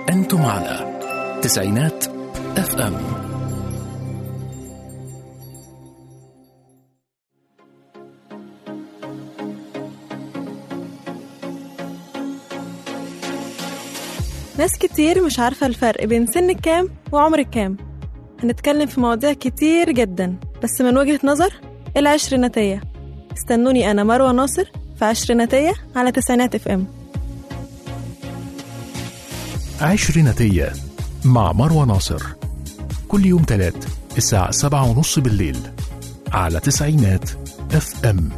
أنتم على تسعينات اف ام ناس كتير مش عارفة الفرق بين سن كام وعمر كام هنتكلم في مواضيع كتير جدا بس من وجهة نظر العشريناتية استنوني أنا مروة ناصر في عشريناتية على تسعينات اف ام عشريناتية مع مروة ناصر كل يوم تلات الساعة سبعة ونص بالليل على تسعينات اف ام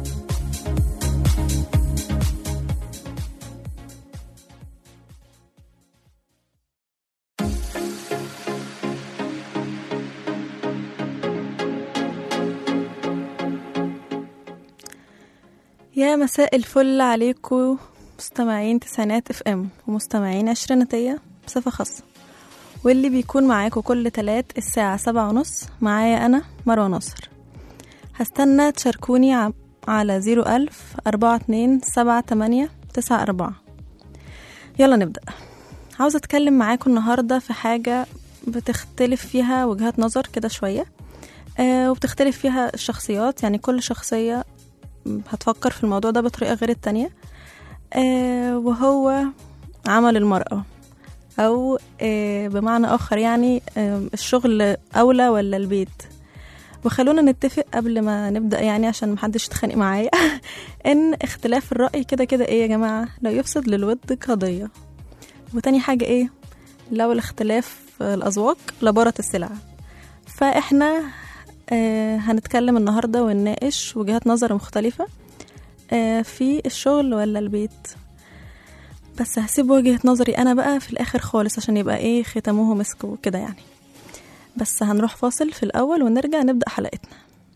يا مساء الفل عليكم مستمعين تسعينات اف ام ومستمعين عشريناتية بصفة خاصة واللي بيكون معاكم كل تلات الساعة سبعة ونص معايا أنا مروة ناصر هستنى تشاركوني ع- على زيرو ألف أربعة اتنين سبعة تمانية تسعة أربعة يلا نبدأ عاوزة أتكلم معاكم النهاردة في حاجة بتختلف فيها وجهات نظر كده شوية آه وبتختلف فيها الشخصيات يعني كل شخصية هتفكر في الموضوع ده بطريقة غير التانية آه وهو عمل المرأة أو آه بمعنى آخر يعني آه الشغل أولى ولا البيت وخلونا نتفق قبل ما نبدأ يعني عشان محدش يتخانق معايا إن اختلاف الرأي كده كده إيه يا جماعة لا يفسد للود قضية وتاني حاجة إيه لو الاختلاف الأذواق لبارت السلع فإحنا آه هنتكلم النهاردة ونناقش وجهات نظر مختلفة آه في الشغل ولا البيت بس هسيب وجهة نظري أنا بقى في الآخر خالص عشان يبقى إيه ختموه مسك وكده يعني بس هنروح فاصل في الأول ونرجع نبدأ حلقتنا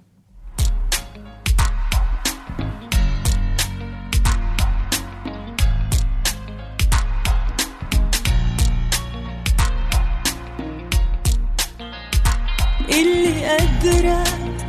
اللي قادرة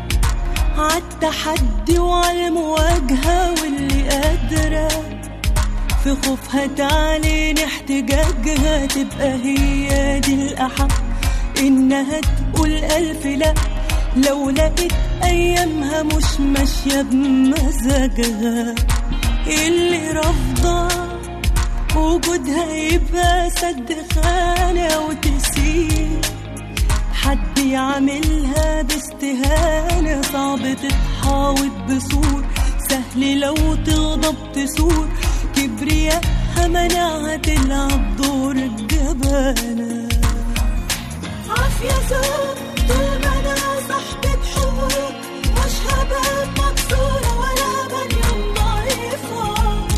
عالتحدي وعالمواجهة واللي قادرة في خوفها تعلن احتجاجها تبقى هي دي الأحق إنها تقول ألف لأ لو لقيت أيامها مش ماشية بمزاجها اللي رافضة وجودها يبقى سد خانة وتسيب حد يعملها باستهانة صعب تتحاوط بسور سهل لو تغضب تسور كبرياءها منعها تلعب دور الجبانة عافية زوج طول ما أنا صاحبة حقوق مش هبقى مكسورة ولا بني ضعيفة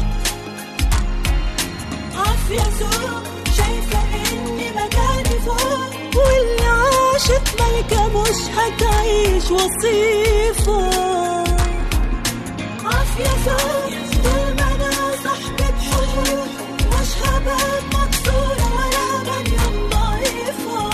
عافية زوج شايفة إني مكاني فوق واللي عاشت ملكة مش هتعيش وصيفة عافية زوج طول ما أنا صاحبة حقوق مش هبقى مكسورة ولا بني ضعيفة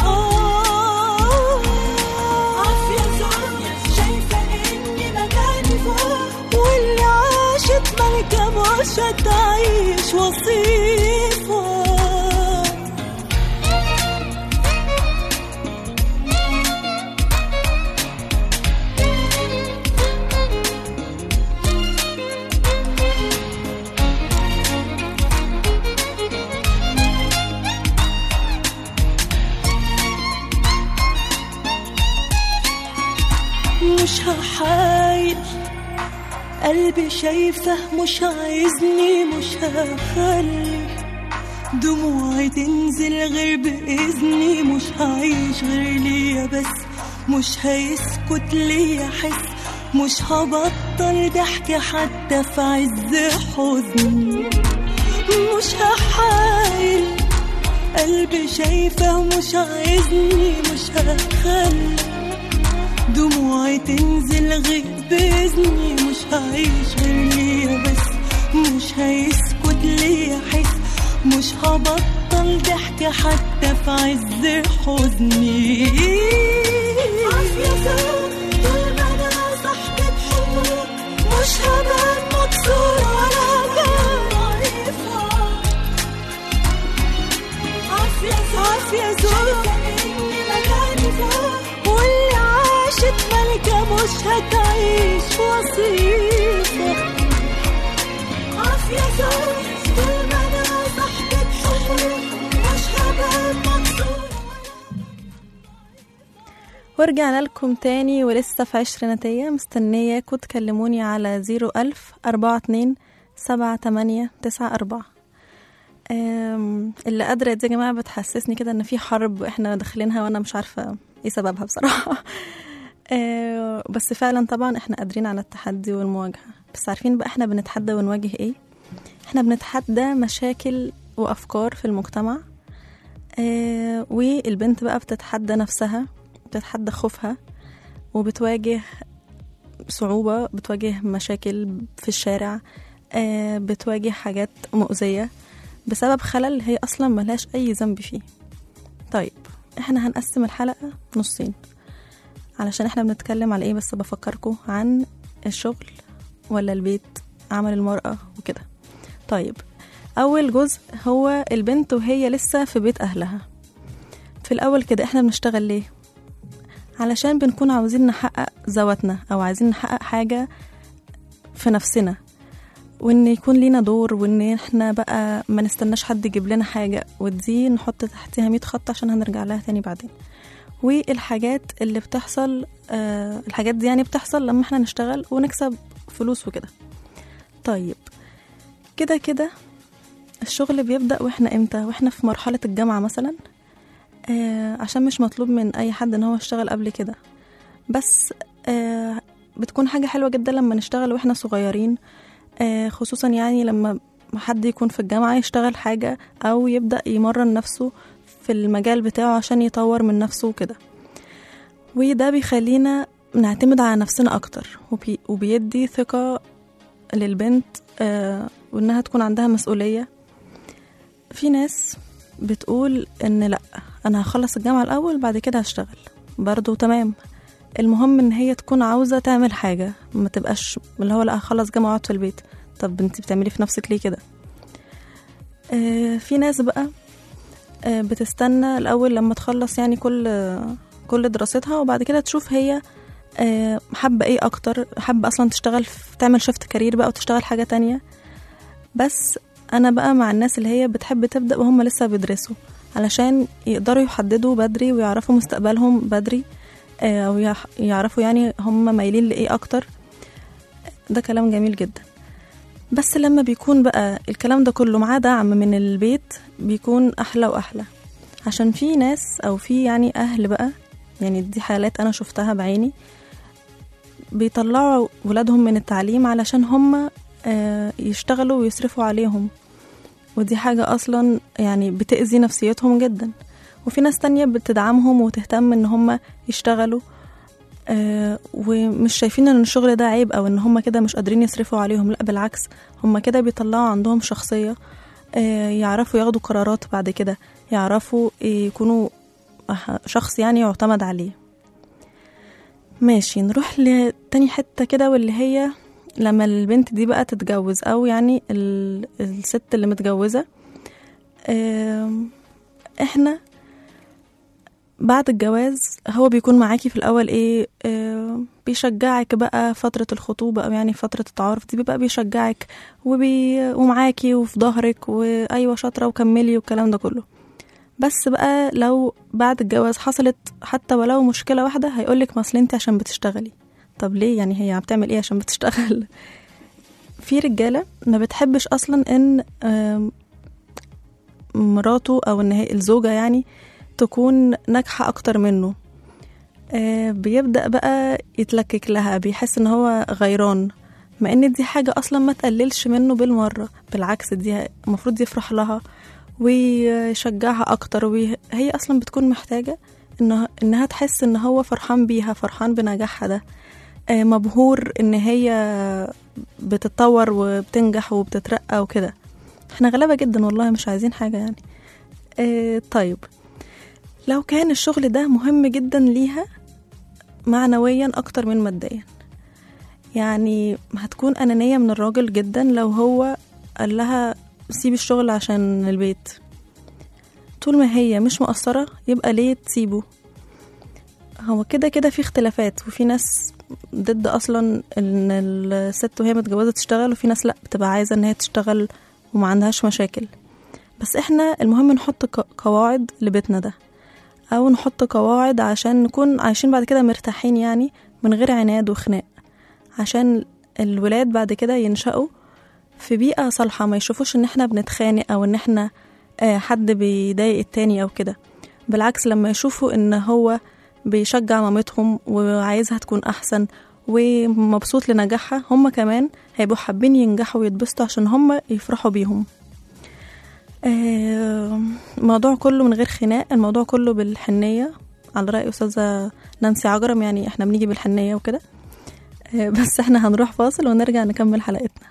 عافية زوج شايفة إني مكاني فوق واللي عاشت ملكة مش هتعيش وصيفة مش هحايل قلبي شايفه مش عايزني مش هخلي دموعي تنزل غير بإذني مش هعيش غير ليا بس مش هيسكت ليا حس مش هبطل ضحك حتى في عز حزني مش هحايل قلبي شايفه مش عايزني مش هخلي دموعي تنزل غير بإذني مش هعيش غير ليا بس مش هيسكت ليا حس مش هبطل ضحك حتى في عز حزني مش هبقى مكسورة ولا ضعيفة عافية زوج إني مكاني فوق واللي عاشت ملكة مش هتعيش وصيفة عافية زوج طول ما أنا صاحبة حقوق مش هبقى مكسورة ورجعنا لكم تاني ولسه في عشريناتية مستنياكوا تكلموني على زيرو ألف أربعة اتنين سبعة تمانية تسعة أربعة أم، اللي قادرة دي يا جماعة بتحسسني كده إن في حرب إحنا داخلينها وأنا مش عارفة إيه سببها بصراحة أه، بس فعلا طبعا إحنا قادرين على التحدي والمواجهة بس عارفين بقى إحنا بنتحدى ونواجه إيه إحنا بنتحدى مشاكل وأفكار في المجتمع أه، والبنت بقى بتتحدى نفسها بتتحدى خوفها وبتواجه صعوبة بتواجه مشاكل في الشارع آه، بتواجه حاجات مؤذية بسبب خلل هي أصلا ملهاش أي ذنب فيه طيب احنا هنقسم الحلقة نصين علشان احنا بنتكلم على ايه بس بفكركم عن الشغل ولا البيت عمل المرأة وكده طيب أول جزء هو البنت وهي لسه في بيت أهلها في الأول كده احنا بنشتغل ليه علشان بنكون عاوزين نحقق ذواتنا او عايزين نحقق حاجة في نفسنا وان يكون لينا دور وان احنا بقى ما نستناش حد يجيب لنا حاجة ودي نحط تحتها 100 خط عشان هنرجع لها تاني بعدين والحاجات اللي بتحصل آه الحاجات دي يعني بتحصل لما احنا نشتغل ونكسب فلوس وكده طيب كده كده الشغل بيبدأ واحنا امتى واحنا في مرحلة الجامعة مثلا آه عشان مش مطلوب من اي حد ان هو يشتغل قبل كده بس آه بتكون حاجة حلوة جدا لما نشتغل واحنا صغيرين آه خصوصا يعني لما حد يكون في الجامعة يشتغل حاجة او يبدأ يمرن نفسه في المجال بتاعه عشان يطور من نفسه وكده وده بيخلينا نعتمد على نفسنا اكتر وبي وبيدي ثقة للبنت آه وانها تكون عندها مسؤولية في ناس بتقول ان لا انا هخلص الجامعة الاول بعد كده هشتغل برضو تمام المهم ان هي تكون عاوزة تعمل حاجة ما تبقاش اللي هو لا هخلص جامعة واقعد في البيت طب انت بتعملي في نفسك ليه كده آه في ناس بقى آه بتستنى الاول لما تخلص يعني كل كل دراستها وبعد كده تشوف هي آه حابة ايه اكتر حابة اصلا تشتغل في تعمل شفت كارير بقى وتشتغل حاجة تانية بس انا بقى مع الناس اللي هي بتحب تبدأ وهم لسه بيدرسوا علشان يقدروا يحددوا بدري ويعرفوا مستقبلهم بدري آه، او يح- يعرفوا يعني هم مايلين لايه اكتر ده كلام جميل جدا بس لما بيكون بقى الكلام ده كله معاه دعم من البيت بيكون احلى واحلى عشان في ناس او في يعني اهل بقى يعني دي حالات انا شفتها بعيني بيطلعوا ولادهم من التعليم علشان هم آه، يشتغلوا ويصرفوا عليهم ودي حاجة أصلا يعني بتأذي نفسيتهم جدا وفي ناس تانية بتدعمهم وتهتم ان هم يشتغلوا آه ومش شايفين ان الشغل ده عيب او ان هم كده مش قادرين يصرفوا عليهم لا بالعكس هم كده بيطلعوا عندهم شخصية آه يعرفوا ياخدوا قرارات بعد كده يعرفوا يكونوا أح- شخص يعني يعتمد عليه ماشي نروح لتاني حتة كده واللي هي لما البنت دي بقى تتجوز او يعني ال- الست اللي متجوزة آم، احنا بعد الجواز هو بيكون معاكي في الاول ايه آه بيشجعك بقى فترة الخطوبة او يعني فترة التعارف دي بيبقى بيشجعك وبي ومعاكي وفي ظهرك وايوه شاطرة وكملي والكلام ده كله بس بقى لو بعد الجواز حصلت حتى ولو مشكلة واحدة هيقولك ما اصل انت عشان بتشتغلي طب ليه يعني هي بتعمل ايه عشان بتشتغل في رجالة ما بتحبش اصلا ان آم، مراته او ان هي الزوجة يعني تكون ناجحة أكتر منه آه بيبدأ بقى يتلكك لها بيحس إن هو غيران مع إن دي حاجة أصلا ما تقللش منه بالمرة بالعكس دي المفروض يفرح لها ويشجعها أكتر وهي أصلا بتكون محتاجة إنها, إنها تحس إن هو فرحان بيها فرحان بنجاحها ده آه مبهور إن هي بتتطور وبتنجح وبتترقى وكده احنا غلابة جدا والله مش عايزين حاجة يعني آه طيب لو كان الشغل ده مهم جدا ليها معنويا اكتر من ماديا يعني هتكون انانية من الراجل جدا لو هو قال لها سيب الشغل عشان البيت طول ما هي مش مقصرة يبقى ليه تسيبه هو كده كده في اختلافات وفي ناس ضد اصلا ان الست وهي متجوزة تشتغل وفي ناس لا بتبقى عايزة ان هي تشتغل وما عندهاش مشاكل بس احنا المهم نحط ق- قواعد لبيتنا ده او نحط قواعد عشان نكون عايشين بعد كده مرتاحين يعني من غير عناد وخناق عشان الولاد بعد كده ينشأوا في بيئة صالحة ما يشوفوش ان احنا بنتخانق او ان احنا آه، حد بيضايق التاني او كده بالعكس لما يشوفوا ان هو بيشجع مامتهم وعايزها تكون احسن ومبسوط لنجاحها هم كمان هيبقوا حابين ينجحوا ويتبسطوا عشان هم يفرحوا بيهم آه، الموضوع كله من غير خناق الموضوع كله بالحنية على رأي أستاذة نانسي عجرم يعني احنا بنيجي بالحنية وكده آه، بس احنا هنروح فاصل ونرجع نكمل حلقتنا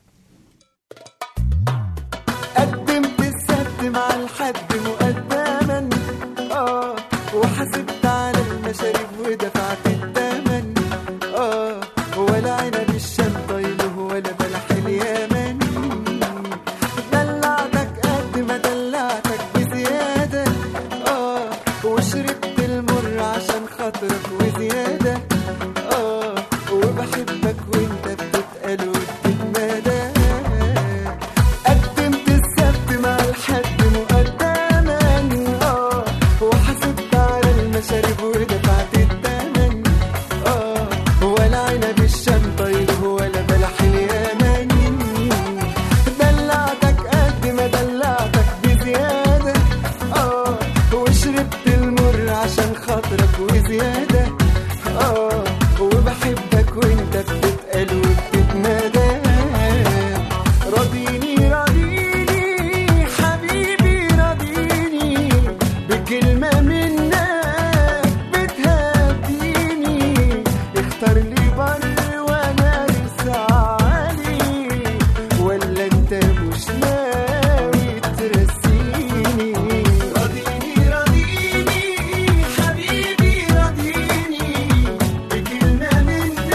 قدمت السد مع الحد مقدما اه وحسبت على المشاريب ودفعت الثمن اه ولا عنب الشنطة له ولا بلح اليمن دلعتك قد ما دلعتك بزيادة اه وشربت المر عشان خاطرك وزيادة اه وبحبك وانت بتتقل وبتتمادى قدمت السبت مع الحد مقدما اه وحسبت على المشاريب ودفعت الثمن اه ولا عنب الشنطة له ولا بلح اليمن دلعتك قد ما دلعتك بزيادة اه وشربت المر عشان خاطرك وزيادة اه وبحبك وانت بتتقل وبتتنادى راضيني راضيني حبيبي راضيني بكلمة منك بتهديني اختار لي بر وانا رسالي ولا انت مش ناوي ترسيني راضيني راضيني حبيبي راضيني بكلمة منك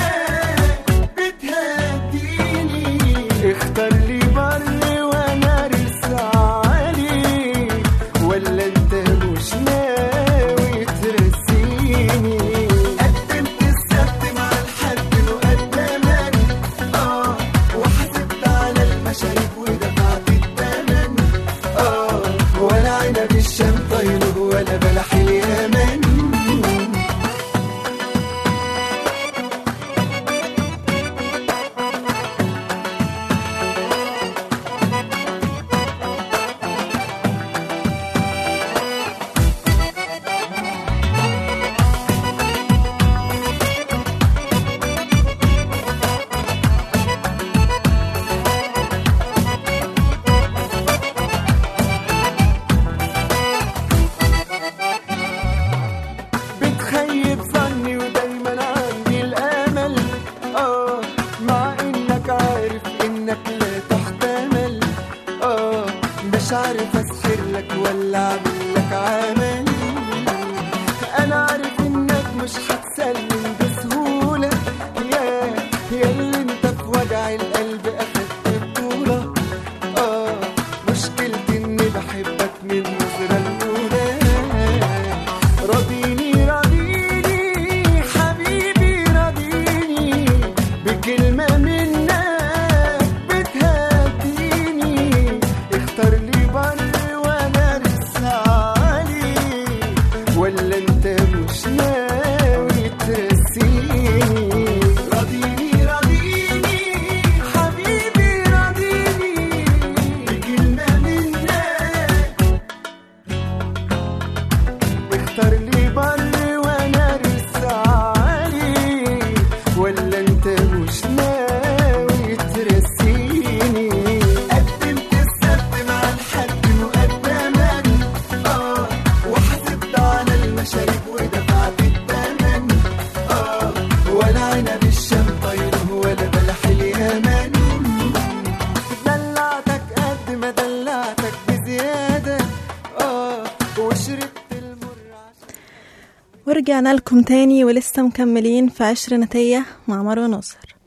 بتهديني اختار لي بر وانا رسالي ولا انت مش ناوي ترسيني قدمت السبت مع الحد مقدما اه وحسبت على المشاريب ودفعت الثمن اه ولا عنب الشنطة له ولا بلح اليمن بتخيب ظني ودايما عندي الامل اه مع انك عارف انك لا تحتمل اه مش عارف اسحر لك ولا اعمل لك عمل انا عارف انك مش هتسلم بسهوله يا يا اللي انت في وجع القلب اخدت بطوله اه مشكلتي اني بحبك من النظرة الأولى راضيني راضيني حبيبي راضيني بكلمة منك بتهديني اختار لي بر وانا رسالي ولا انت مش ناوي ترسيني راضيني راضيني حبيبي راضيني بكلمة منك اختار لي بر وانا رسالي ولا انت مش ناوي ترسيني قدمت السبت مع الحد مقدما اه وحسبت على المشاريب ودفعت الثمن اه ولا عنب الشنطة له ولا بلح اليمن دلعتك قد ما دلعتك بزيادة اه وشربت المر عشان ورجعنا لكم تاني ولسه مكملين في عشر نتية مع مروة ناصر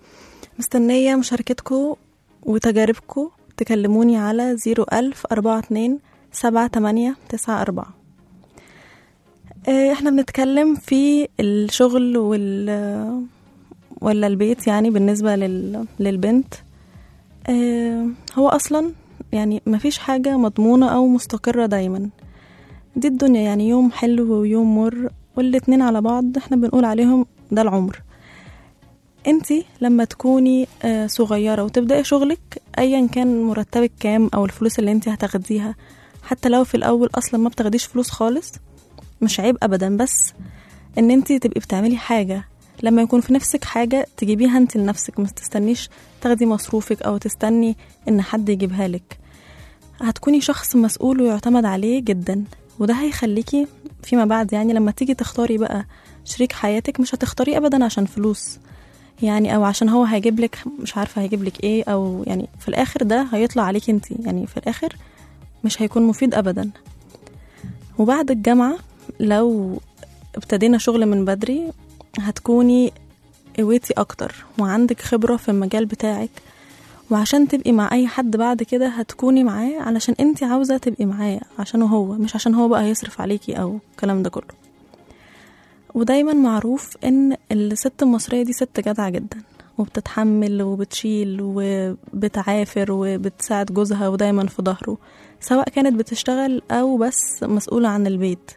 مستنية مشاركتكم وتجاربكم تكلموني على زيرو ألف أربعة اتنين سبعة تمانية تسعة أربعة آه، احنا بنتكلم في الشغل وال ولا البيت يعني بالنسبة لل... للبنت آه، هو أصلا يعني مفيش حاجة مضمونة أو مستقرة دايما دي الدنيا يعني يوم حلو ويوم مر والاتنين على بعض احنا بنقول عليهم ده العمر انتي لما تكوني آه، صغيرة وتبدأي شغلك ايا كان مرتبك كام او الفلوس اللي انتي هتاخديها حتى لو في الاول اصلا ما بتاخديش فلوس خالص مش عيب ابدا بس ان انتي تبقي بتعملي حاجة لما يكون في نفسك حاجة تجيبيها انت لنفسك ما تستنيش تاخدي مصروفك او تستني ان حد يجيبها لك هتكوني شخص مسؤول ويعتمد عليه جدا وده هيخليكي فيما بعد يعني لما تيجي تختاري بقى شريك حياتك مش هتختاريه ابدا عشان فلوس يعني او عشان هو هيجيب لك مش عارفه هيجيب لك ايه او يعني في الاخر ده هيطلع عليك انت يعني في الاخر مش هيكون مفيد ابدا وبعد الجامعه لو ابتدينا شغل من بدري هتكوني قويتي اكتر وعندك خبره في المجال بتاعك وعشان تبقي مع اي حد بعد كده هتكوني معاه علشان انت عاوزه تبقي معاه عشانه هو مش عشان هو بقى هيصرف عليكي او الكلام ده كله ودايما معروف ان الست المصريه دي ست جدعه جدا وبتتحمل وبتشيل وبتعافر وبتساعد جوزها ودايما في ظهره سواء كانت بتشتغل او بس مسؤوله عن البيت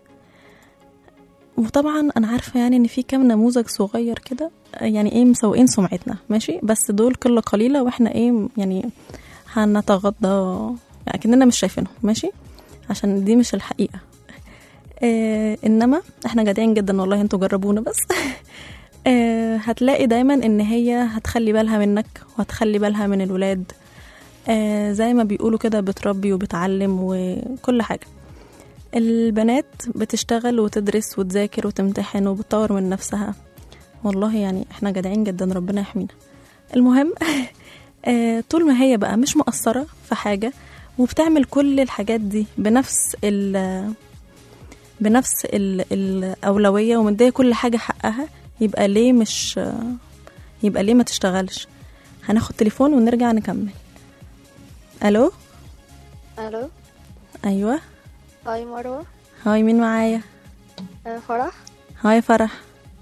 وطبعا انا عارفه يعني ان في كام نموذج صغير كده يعني ايه مسوقين سمعتنا ماشي بس دول قله قليله واحنا ايه يعني هنتغاضى يعني كأننا مش شايفينهم ماشي عشان دي مش الحقيقه آه انما احنا جادعين جدا والله انتوا جربونا بس آه هتلاقي دايما ان هي هتخلي بالها منك وهتخلي بالها من الولاد آه زي ما بيقولوا كده بتربي وبتعلم وكل حاجه البنات بتشتغل وتدرس وتذاكر وتمتحن وبتطور من نفسها والله يعني احنا جدعين جدا ربنا يحمينا المهم آه، طول ما هي بقى مش مقصرة في حاجة وبتعمل كل الحاجات دي بنفس ال بنفس ال الأولوية ومدية كل حاجة حقها يبقى ليه مش يبقى ليه ما تشتغلش هناخد تليفون ونرجع نكمل الو الو ايوه هاي مروه هاي مين معايا آه، فرح هاي فرح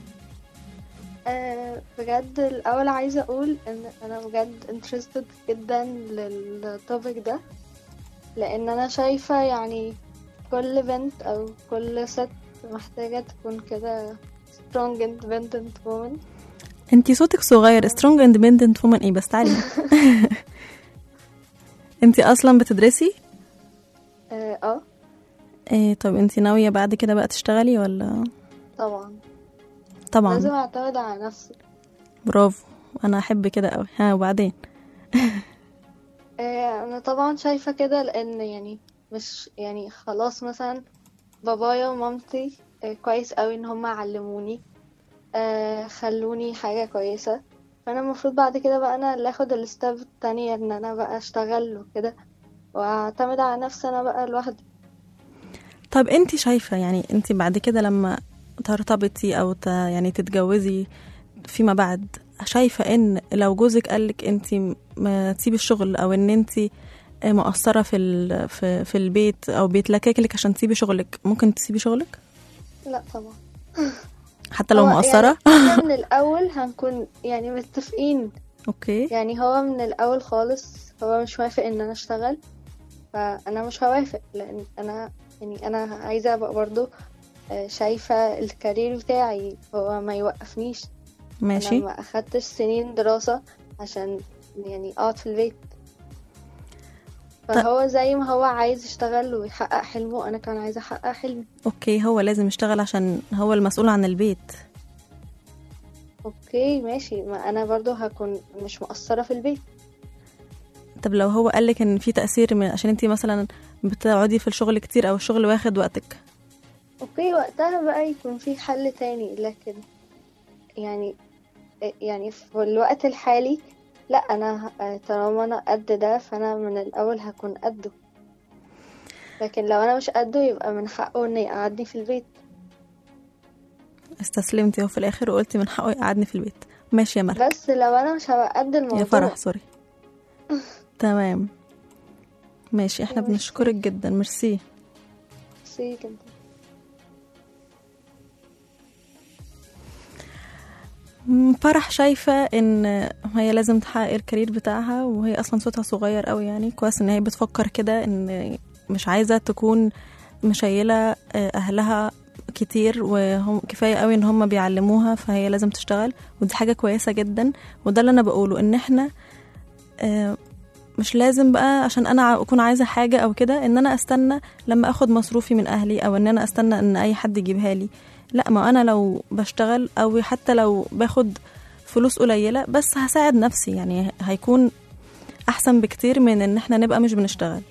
آه، بجد الاول عايزه اقول ان انا بجد interested جدا للتوبيك ده لان انا شايفه يعني كل بنت او كل ست محتاجه تكون كده strong independent woman انتي صوتك صغير سترونج اندبندنت وومن ايه بس تعالي انتي اصلا بتدرسي اه آه، ايه طب انتي ناوية بعد كده بقى تشتغلي ولا طبعا طبعا لازم اعتمد على نفسي برافو انا احب كده قوي ها وبعدين آه، انا طبعا شايفه كده لان يعني مش يعني خلاص مثلا بابايا ومامتي آه، كويس قوي ان هم علموني آه، خلوني حاجه كويسه فانا المفروض بعد كده بقى انا اللي اخد الستep التانية ان انا بقى اشتغل وكده واعتمد على نفسي انا بقى لوحدي طب انتي شايفة يعني انتي بعد كده لما ترتبطي او ت... يعني تتجوزي فيما بعد شايفة ان لو جوزك قالك انتي ما تسيبي الشغل او ان انتي مقصرة في ال... في في البيت او بيتلككلك عشان تسيبي شغلك ممكن تسيبي شغلك لا طبعا حتى لو هو مقصرة يعني إحنا من الاول هنكون يعني متفقين اوكي يعني هو من الاول خالص هو مش موافق ان انا اشتغل فانا مش هوافق لان انا يعني انا عايزه ابقى برضو آه، شايفه الكارير بتاعي هو ما يوقفنيش انا ماشي ما اخدتش سنين دراسه عشان يعني اقعد في البيت فهو زي ما هو عايز يشتغل ويحقق حلمه انا كمان عايزه احقق حلمي اوكي هو لازم يشتغل عشان هو المسؤول عن البيت اوكي ماشي ما انا برضو هكون مش مقصره في البيت طب لو هو قالك ان في تأثير من عشان انتي مثلا بتقعدي في الشغل كتير او الشغل واخد وقتك اوكي وقتها بقى يكون في حل تاني لكن يعني يعني في الوقت الحالي لا انا ه- طالما انا قد ده فانا من الاول هكون قده لكن لو انا مش قده يبقى من حقه انه يقعدني في البيت استسلمتي وفي الاخر وقلتي من حقه يقعدني في البيت ماشي يا مرة بس لو انا مش هبقى قد الموضوع يا فرح سوري تمام ماشي احنا ميرسي. بنشكرك جدا ميرسي ميرسي جدا م، فرح شايفة ان هي لازم تحقق الكارير بتاعها وهي اصلا صوتها صغير قوي يعني كويس ان هي بتفكر كده ان مش عايزة تكون مشيلة آه، اهلها كتير وهم كفاية قوي ان هم بيعلموها فهي لازم تشتغل ودي حاجة كويسة جدا وده اللي انا بقوله ان احنا آه، مش لازم بقى عشان انا اكون عايزة حاجة او كده ان انا استنى لما اخد مصروفي من اهلي او ان انا استنى ان اي حد يجيبها لي لا ما انا لو بشتغل او حتى لو باخد فلوس قليلة بس هساعد نفسي يعني هيكون احسن بكتير من ان احنا نبقى مش بنشتغل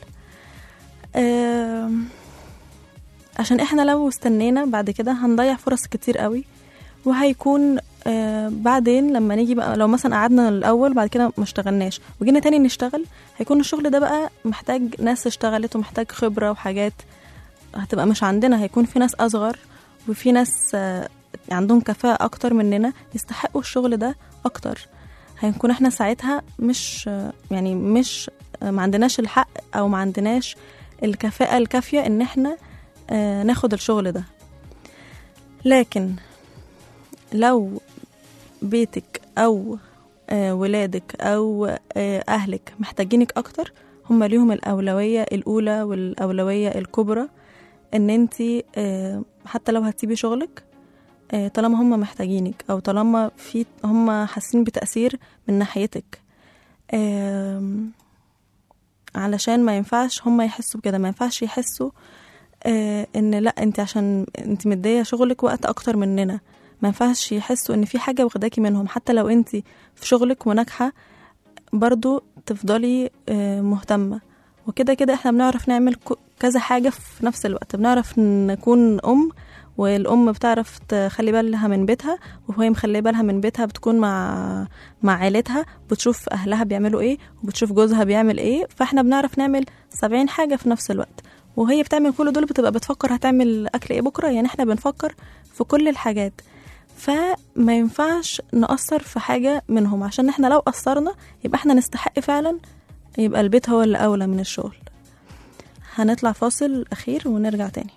آم، عشان احنا لو استنينا بعد كده هنضيع فرص كتير قوي وهيكون آه بعدين لما نيجي بقى لو مثلا قعدنا الاول بعد كده ما اشتغلناش وجينا تاني نشتغل هيكون الشغل ده بقى محتاج ناس اشتغلت ومحتاج خبرة وحاجات هتبقى مش عندنا هيكون في ناس اصغر وفي ناس آه، عندهم كفاءة اكتر مننا يستحقوا الشغل ده اكتر هنكون احنا ساعتها مش آه، يعني مش آه، ما عندناش الحق او ما عندناش الكفاءة الكافية ان احنا آه، ناخد الشغل ده لكن لو بيتك او آه، ولادك او آه، اهلك محتاجينك اكتر هم ليهم الاولويه الاولى والاولويه الكبرى ان انت حتى لو هتسيبي شغلك آه، طالما هم محتاجينك او طالما في هم حاسين بتاثير من ناحيتك آم، علشان ما ينفعش هم يحسوا بكده ما ينفعش يحسوا آه، ان لا انت عشان انت مديه شغلك وقت اكتر مننا ما ينفعش يحسوا ان في حاجه واخداكي منهم حتى لو انت في شغلك وناجحه برضو تفضلي آه، مهتمه وكده كده احنا بنعرف نعمل ك- كذا حاجه في نفس الوقت بنعرف نكون ام والام بتعرف تخلي بالها من بيتها وهي مخليه بالها من بيتها بتكون مع مع عيلتها بتشوف اهلها بيعملوا ايه وبتشوف جوزها بيعمل ايه فاحنا بنعرف نعمل سبعين حاجه في نفس الوقت وهي بتعمل كل دول بتبقى بتفكر هتعمل اكل ايه بكره يعني احنا بنفكر في كل الحاجات فما ينفعش نأثر في حاجة منهم عشان احنا لو أثرنا يبقى احنا نستحق فعلا يبقى البيت هو اللي أولى من الشغل هنطلع فاصل أخير ونرجع تاني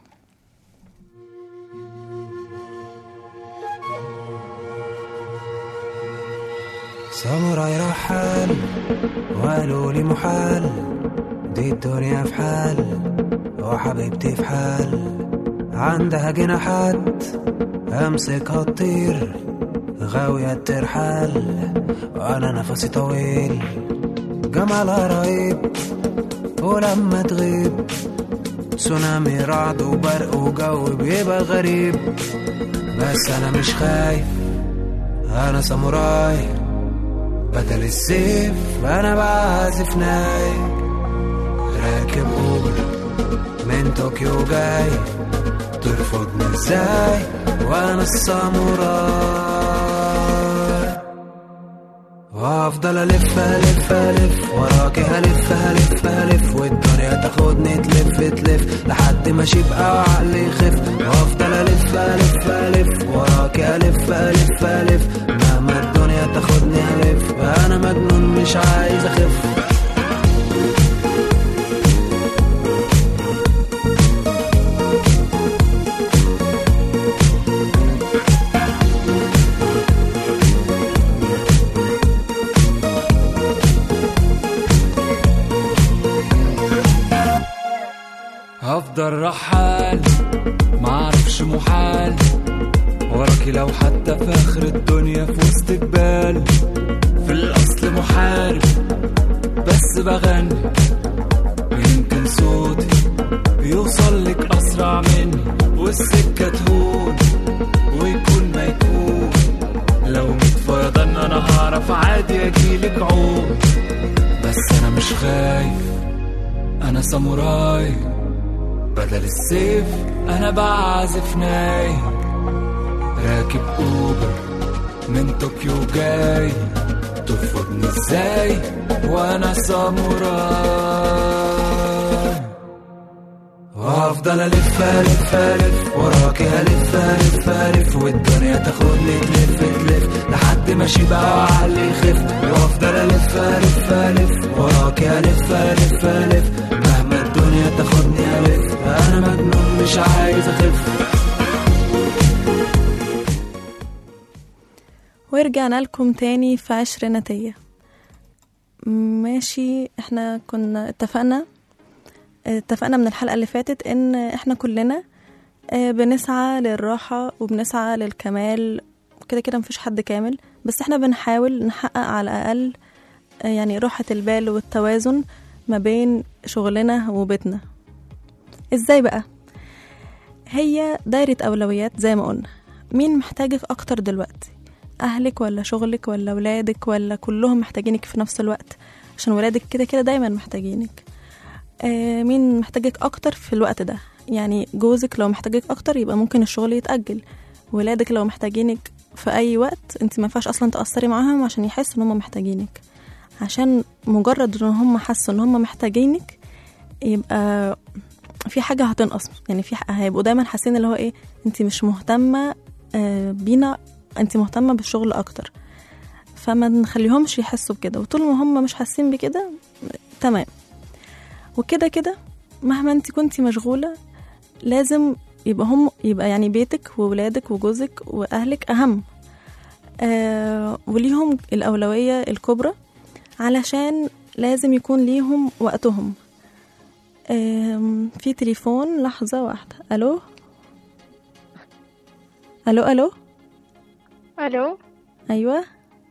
ساموراي رحال وقالوا لي محال دي الدنيا في حال وحبيبتي في حال عندها جناحات امسكها تطير غاوية ترحال وانا نفسي طويل جمالها رهيب ولما تغيب تسونامي رعد وبرق وجو بيبقى غريب بس انا مش خايف انا ساموراي بدل السيف انا بعزف ناي راكب اوبر من طوكيو جاي ترفضني ازاي وانا الساموراي وافضل الف الف الف وراكي هلف هلف هلف والدنيا تاخدني تلف تلف لحد ما اشيبقى وعقلي يخف وافضل الف الف الف وراكي الف الف الف مهما الدنيا تاخدني الف انا مجنون مش عايز اخف هفضل رحال معرفش محال وراكي لو حتى في اخر الدنيا في وسط جبال في الاصل محارب بس بغني ويمكن صوتي يوصل لك اسرع مني والسكه تهون ويكون ما يكون لو ميت فيضان انا هعرف عادي اجيلك عوم بس انا مش خايف انا ساموراي بدل السيف انا بعزف ناي راكب اوبر من طوكيو جاي ترفضني ازاي وانا ساموراي وافضل الف الف الف وراكي الف الف الف والدنيا تاخدني تلف تلف لحد ما اشيبقى وعقلي يخف وافضل الف الف الف وراكي الف الف الف مهما تاخدني الف انا مجنون مش عايز اخف ورجعنا لكم تاني في عشريناتية ماشي احنا كنا اتفقنا اتفقنا من الحلقة اللي فاتت ان احنا كلنا آه، بنسعى للراحة وبنسعى للكمال كده كده مفيش حد كامل بس احنا بنحاول نحقق على الأقل آه، يعني راحة البال والتوازن ما بين شغلنا وبيتنا ازاي بقى هي دايرة أولويات زي ما قلنا مين محتاجك أكتر دلوقتي أهلك ولا شغلك ولا ولادك ولا كلهم محتاجينك في نفس الوقت عشان ولادك كده كده دايما محتاجينك آه مين محتاجك أكتر في الوقت ده يعني جوزك لو محتاجك أكتر يبقى ممكن الشغل يتأجل ولادك لو محتاجينك في أي وقت انت ما ينفعش أصلا تأثري معاهم عشان يحسوا إن هم محتاجينك عشان مجرد إن هم حسوا إن هم محتاجينك يبقى في حاجة هتنقص يعني في هيبقوا دايما حاسين اللي هو ايه انت مش مهتمة آه، بينا انت مهتمة بالشغل اكتر فما نخليهمش يحسوا بكده وطول ما هم مش حاسين بكده تمام وكده كده مهما انت كنتي مشغولة لازم يبقى هم يبقى يعني بيتك وولادك وجوزك واهلك اهم آه وليهم الاولوية الكبرى علشان لازم يكون ليهم وقتهم آم، في تليفون لحظة واحدة ألو ألو ألو الو أيوة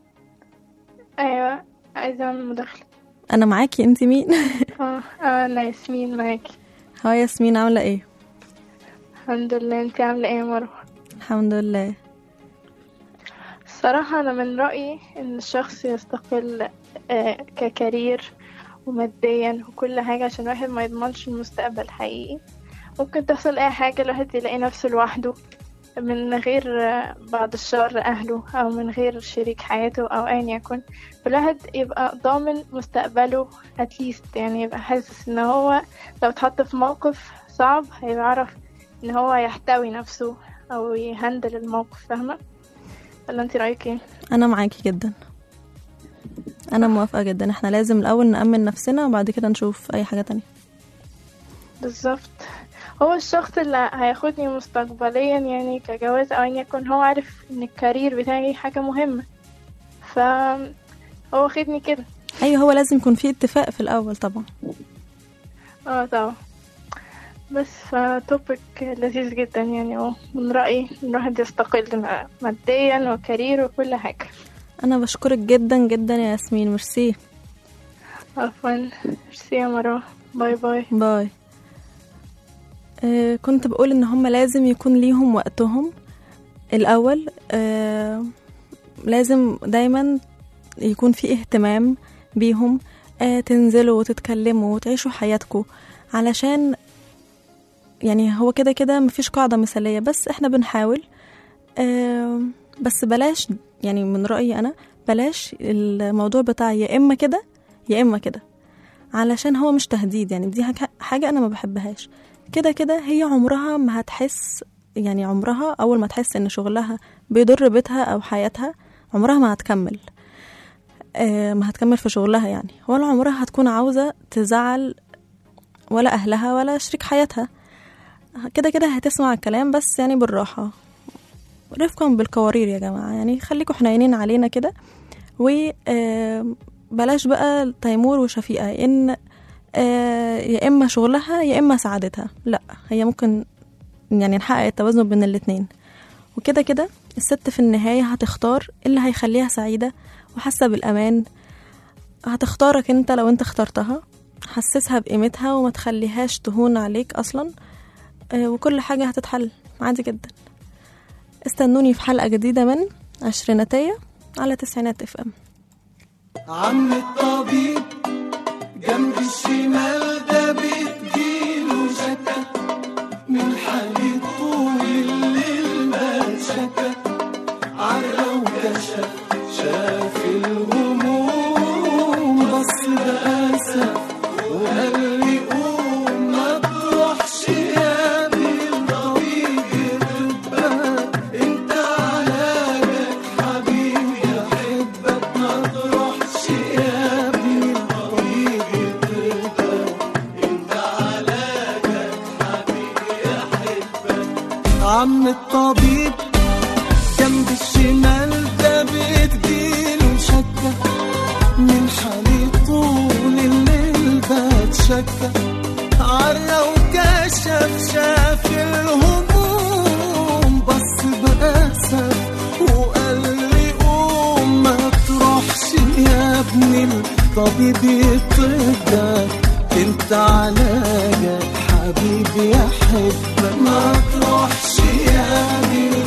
ايوه عايزه اعمل مداخله أنا معاكي أنت مين اه اه انا ياسمين معاكي هاي ياسمين عاملة إيه الحمد لله انت عامله ايه يا مروه الحمد لله الصراحه انا من رايي ان الشخص يستقل آه ككارير وماديا وكل حاجه عشان الواحد ما يضمنش المستقبل حقيقي ممكن تحصل اي حاجه الواحد يلاقي نفسه لوحده من غير آه، بعد الشر اهله او من غير شريك حياته او ايا يكن الواحد يبقى ضامن مستقبله اتليست يعني يبقى حاسس ان هو لو اتحط في موقف صعب هيبقى يعرف ان هو يحتوي نفسه او يهندل الموقف فاهمه ولا انت رايك ايه أنا معاكي جدا أنا موافقة جدا احنا لازم الأول نأمن نفسنا وبعد كده نشوف أي حاجة تانية بالظبط هو الشخص اللي هياخدني مستقبليا يعني كجواز او ان يكون هو عارف ان الكارير بتاعي حاجه مهمه ف هو واخدني كده أيوة هو لازم يكون في اتفاق في الأول طبعا اه طبعا بس فتوبك لذيذ جدا يعني اه من رأيي إن الواحد يستقل ماديا وكارير وكل حاجة أنا بشكرك جدا جدا يا ياسمين ميرسي عفوا ميرسي يا مروة باي باي باي آه كنت بقول ان هم لازم يكون ليهم وقتهم الاول آه لازم دايما يكون في اهتمام بيهم آه تنزلوا وتتكلموا وتعيشوا حياتكم علشان يعني هو كده كده مفيش قاعدة مثالية بس احنا بنحاول آه بس بلاش يعني من رأيي أنا بلاش الموضوع بتاع يا إما كده يا إما كده علشان هو مش تهديد يعني دي حاجة- حاجة أنا ما بحبهاش كده كده هي عمرها ما هتحس يعني عمرها أول ما تحس إن شغلها بيضر بيتها أو حياتها عمرها ما هتكمل آه ما هتكمل في شغلها يعني ولا عمرها هتكون عاوزة تزعل ولا أهلها ولا شريك حياتها كده كده هتسمع الكلام بس يعني بالراحة رفقا بالقوارير يا جماعة يعني خليكوا حنينين علينا كده وبلاش بقى تيمور وشفيقة إن آه، يا إما شغلها يا إما سعادتها لا هي ممكن يعني نحقق التوازن بين الاتنين وكده كده الست في النهاية هتختار اللي هيخليها سعيدة وحاسة بالأمان هتختارك انت لو انت اخترتها حسسها بقيمتها وما تخليهاش تهون عليك أصلا آه، وكل حاجة هتتحل عادي جدا استنوني في حلقة جديدة من عشريناتية على تسعينات اف ام عم الطبيب جنب الشمال ده بتجيله شكا من حالي طول الليل ما شكا عرق وكشف شاف الهموم بص بأسف وقال لي قوم ما تروحش يا ابني الطبيب يطبك انت علاجك حبيبي احبك ما تروحش يا ابني الطبيب يطبك عم الطبيب جنب الشمال ده بتجيله شكة من حالي طول الليل بتشكى عرى وكشف شاف الهموم بص بأسف وقال لي قوم ما تروحش يا ابني الطبيب يطبك انت علاجك حبيبي احبك ما تروحش يا ابني